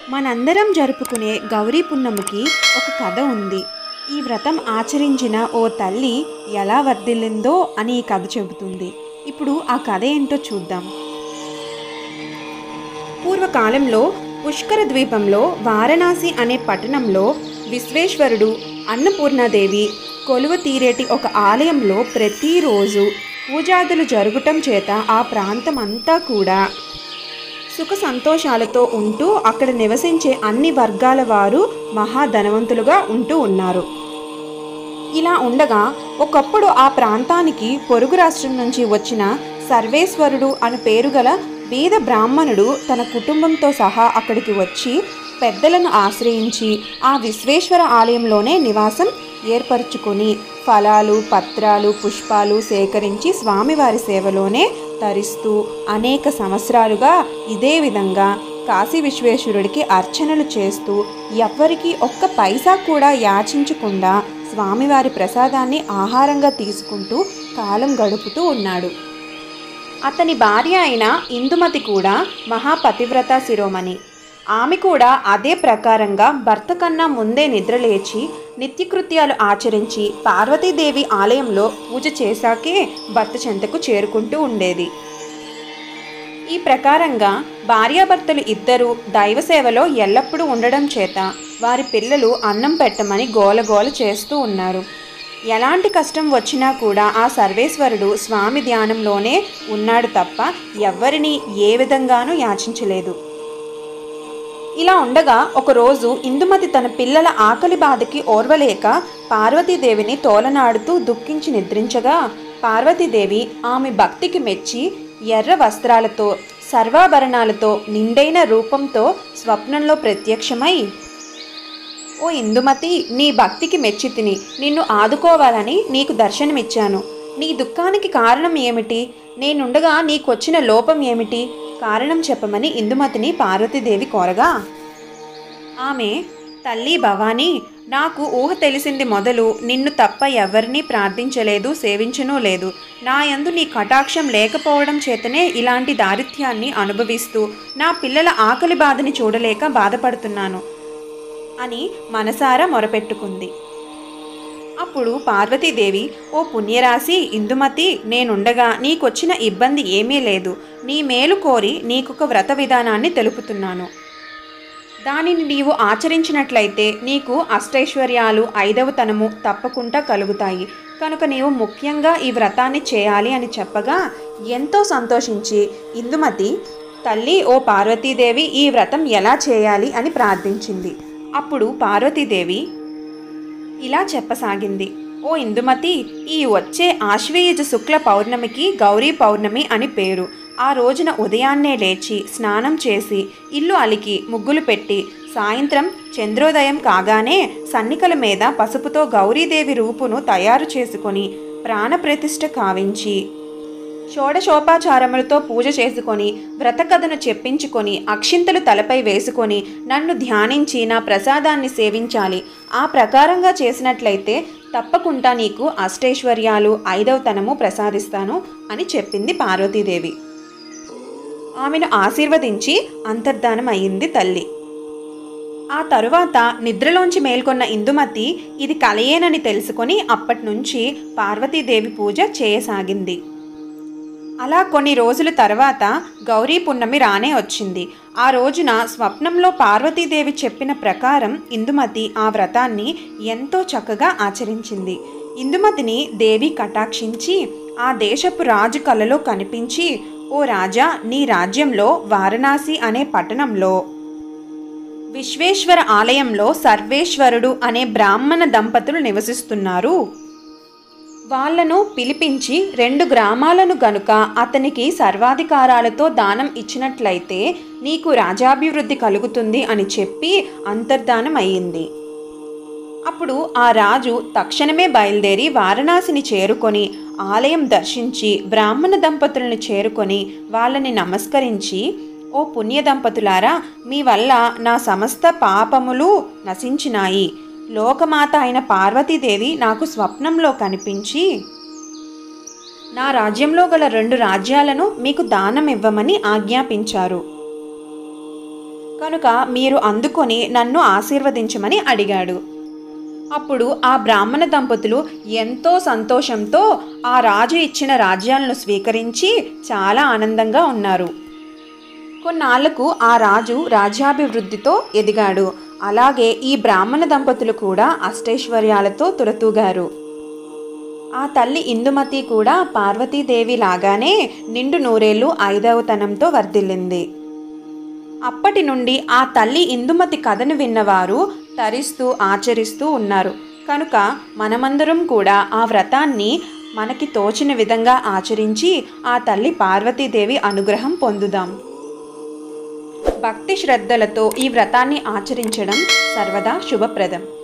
మనందరం జరుపుకునే గౌరీ పున్నమికి ఒక కథ ఉంది ఈ వ్రతం ఆచరించిన ఓ తల్లి ఎలా వర్ధిల్లిందో అని ఈ కథ చెబుతుంది ఇప్పుడు ఆ కథ ఏంటో చూద్దాం పూర్వకాలంలో పుష్కర ద్వీపంలో వారణాసి అనే పట్టణంలో విశ్వేశ్వరుడు అన్నపూర్ణాదేవి కొలువ తీరేటి ఒక ఆలయంలో ప్రతిరోజు పూజాదులు జరగటం చేత ఆ ప్రాంతం అంతా కూడా సుఖ సంతోషాలతో ఉంటూ అక్కడ నివసించే అన్ని వర్గాల వారు మహాధనవంతులుగా ఉంటూ ఉన్నారు ఇలా ఉండగా ఒకప్పుడు ఆ ప్రాంతానికి పొరుగు రాష్ట్రం నుంచి వచ్చిన సర్వేశ్వరుడు అని పేరు గల బీద బ్రాహ్మణుడు తన కుటుంబంతో సహా అక్కడికి వచ్చి పెద్దలను ఆశ్రయించి ఆ విశ్వేశ్వర ఆలయంలోనే నివాసం ఏర్పరచుకొని ఫలాలు పత్రాలు పుష్పాలు సేకరించి స్వామివారి సేవలోనే తరిస్తూ అనేక సంవత్సరాలుగా ఇదే విధంగా కాశీ విశ్వేశ్వరుడికి అర్చనలు చేస్తూ ఎవ్వరికీ ఒక్క పైసా కూడా యాచించకుండా స్వామివారి ప్రసాదాన్ని ఆహారంగా తీసుకుంటూ కాలం గడుపుతూ ఉన్నాడు అతని భార్య అయిన ఇందుమతి కూడా మహాపతివ్రత శిరోమణి ఆమె కూడా అదే ప్రకారంగా భర్త కన్నా ముందే నిద్రలేచి నిత్యకృత్యాలు ఆచరించి పార్వతీదేవి ఆలయంలో పూజ చేశాకే భర్త చెంతకు చేరుకుంటూ ఉండేది ఈ ప్రకారంగా భార్యాభర్తలు ఇద్దరూ దైవ సేవలో ఎల్లప్పుడూ ఉండడం చేత వారి పిల్లలు అన్నం పెట్టమని గోలగోల చేస్తూ ఉన్నారు ఎలాంటి కష్టం వచ్చినా కూడా ఆ సర్వేశ్వరుడు స్వామి ధ్యానంలోనే ఉన్నాడు తప్ప ఎవ్వరిని ఏ విధంగానూ యాచించలేదు ఇలా ఉండగా ఒకరోజు ఇందుమతి తన పిల్లల ఆకలి బాధకి ఓర్వలేక పార్వతీదేవిని తోలనాడుతూ దుఃఖించి నిద్రించగా పార్వతీదేవి ఆమె భక్తికి మెచ్చి ఎర్ర వస్త్రాలతో సర్వాభరణాలతో నిండైన రూపంతో స్వప్నంలో ప్రత్యక్షమై ఓ ఇందుమతి నీ భక్తికి మెచ్చి తిని నిన్ను ఆదుకోవాలని నీకు దర్శనమిచ్చాను నీ దుఃఖానికి కారణం ఏమిటి నేనుండగా నీకొచ్చిన లోపం ఏమిటి కారణం చెప్పమని ఇందుమతిని పార్వతీదేవి కోరగా ఆమె తల్లి భవానీ నాకు ఊహ తెలిసింది మొదలు నిన్ను తప్ప ఎవరినీ ప్రార్థించలేదు సేవించనూ లేదు నా యందు నీ కటాక్షం లేకపోవడం చేతనే ఇలాంటి దారిత్యాన్ని అనుభవిస్తూ నా పిల్లల ఆకలి బాధని చూడలేక బాధపడుతున్నాను అని మనసారా మొరపెట్టుకుంది అప్పుడు పార్వతీదేవి ఓ పుణ్యరాశి ఇందుమతి నేనుండగా నీకొచ్చిన ఇబ్బంది ఏమీ లేదు నీ మేలు కోరి నీకొక వ్రత విధానాన్ని తెలుపుతున్నాను దానిని నీవు ఆచరించినట్లయితే నీకు అష్టైశ్వర్యాలు ఐదవతనము తప్పకుండా కలుగుతాయి కనుక నీవు ముఖ్యంగా ఈ వ్రతాన్ని చేయాలి అని చెప్పగా ఎంతో సంతోషించి ఇందుమతి తల్లి ఓ పార్వతీదేవి ఈ వ్రతం ఎలా చేయాలి అని ప్రార్థించింది అప్పుడు పార్వతీదేవి ఇలా చెప్పసాగింది ఓ ఇందుమతి ఈ వచ్చే ఆశ్వయుజ శుక్ల పౌర్ణమికి గౌరీ పౌర్ణమి అని పేరు ఆ రోజున ఉదయాన్నే లేచి స్నానం చేసి ఇల్లు అలికి ముగ్గులు పెట్టి సాయంత్రం చంద్రోదయం కాగానే సన్నికల మీద పసుపుతో గౌరీదేవి రూపును తయారు చేసుకొని ప్రాణప్రతిష్ఠ కావించి షోడశోపాచారములతో పూజ చేసుకొని వ్రత కథను చెప్పించుకొని అక్షింతలు తలపై వేసుకొని నన్ను ధ్యానించి నా ప్రసాదాన్ని సేవించాలి ఆ ప్రకారంగా చేసినట్లయితే తప్పకుండా నీకు అష్టైశ్వర్యాలు ఐదవతనము ప్రసాదిస్తాను అని చెప్పింది పార్వతీదేవి ఆమెను ఆశీర్వదించి అంతర్ధానం అయ్యింది తల్లి ఆ తరువాత నిద్రలోంచి మేల్కొన్న ఇందుమతి ఇది కలయేనని తెలుసుకొని అప్పటి నుంచి పార్వతీదేవి పూజ చేయసాగింది అలా కొన్ని రోజుల తర్వాత గౌరీ పున్నమి రానే వచ్చింది ఆ రోజున స్వప్నంలో పార్వతీదేవి చెప్పిన ప్రకారం ఇందుమతి ఆ వ్రతాన్ని ఎంతో చక్కగా ఆచరించింది ఇందుమతిని దేవి కటాక్షించి ఆ దేశపు రాజు కలలో కనిపించి ఓ రాజా నీ రాజ్యంలో వారణాసి అనే పట్టణంలో విశ్వేశ్వర ఆలయంలో సర్వేశ్వరుడు అనే బ్రాహ్మణ దంపతులు నివసిస్తున్నారు వాళ్లను పిలిపించి రెండు గ్రామాలను గనుక అతనికి సర్వాధికారాలతో దానం ఇచ్చినట్లయితే నీకు రాజాభివృద్ధి కలుగుతుంది అని చెప్పి అంతర్ధానం అయ్యింది అప్పుడు ఆ రాజు తక్షణమే బయలుదేరి వారణాసిని చేరుకొని ఆలయం దర్శించి బ్రాహ్మణ దంపతులను చేరుకొని వాళ్ళని నమస్కరించి ఓ పుణ్య దంపతులారా మీ వల్ల నా సమస్త పాపములు నశించినాయి లోకమాత అయిన పార్వతీదేవి నాకు స్వప్నంలో కనిపించి నా రాజ్యంలో గల రెండు రాజ్యాలను మీకు దానం ఇవ్వమని ఆజ్ఞాపించారు కనుక మీరు అందుకొని నన్ను ఆశీర్వదించమని అడిగాడు అప్పుడు ఆ బ్రాహ్మణ దంపతులు ఎంతో సంతోషంతో ఆ రాజు ఇచ్చిన రాజ్యాలను స్వీకరించి చాలా ఆనందంగా ఉన్నారు కొన్నాళ్లకు ఆ రాజు రాజ్యాభివృద్ధితో ఎదిగాడు అలాగే ఈ బ్రాహ్మణ దంపతులు కూడా అష్టైశ్వర్యాలతో తులతూగారు ఆ తల్లి ఇందుమతి కూడా పార్వతీదేవి లాగానే నిండు నూరేళ్లు ఐదవతనంతో వర్ధిల్లింది అప్పటి నుండి ఆ తల్లి ఇందుమతి కథను విన్నవారు తరిస్తూ ఆచరిస్తూ ఉన్నారు కనుక మనమందరం కూడా ఆ వ్రతాన్ని మనకి తోచిన విధంగా ఆచరించి ఆ తల్లి పార్వతీదేవి అనుగ్రహం పొందుదాం భక్తి శ్రద్ధలతో ఈ వ్రతాన్ని ఆచరించడం సర్వదా శుభప్రదం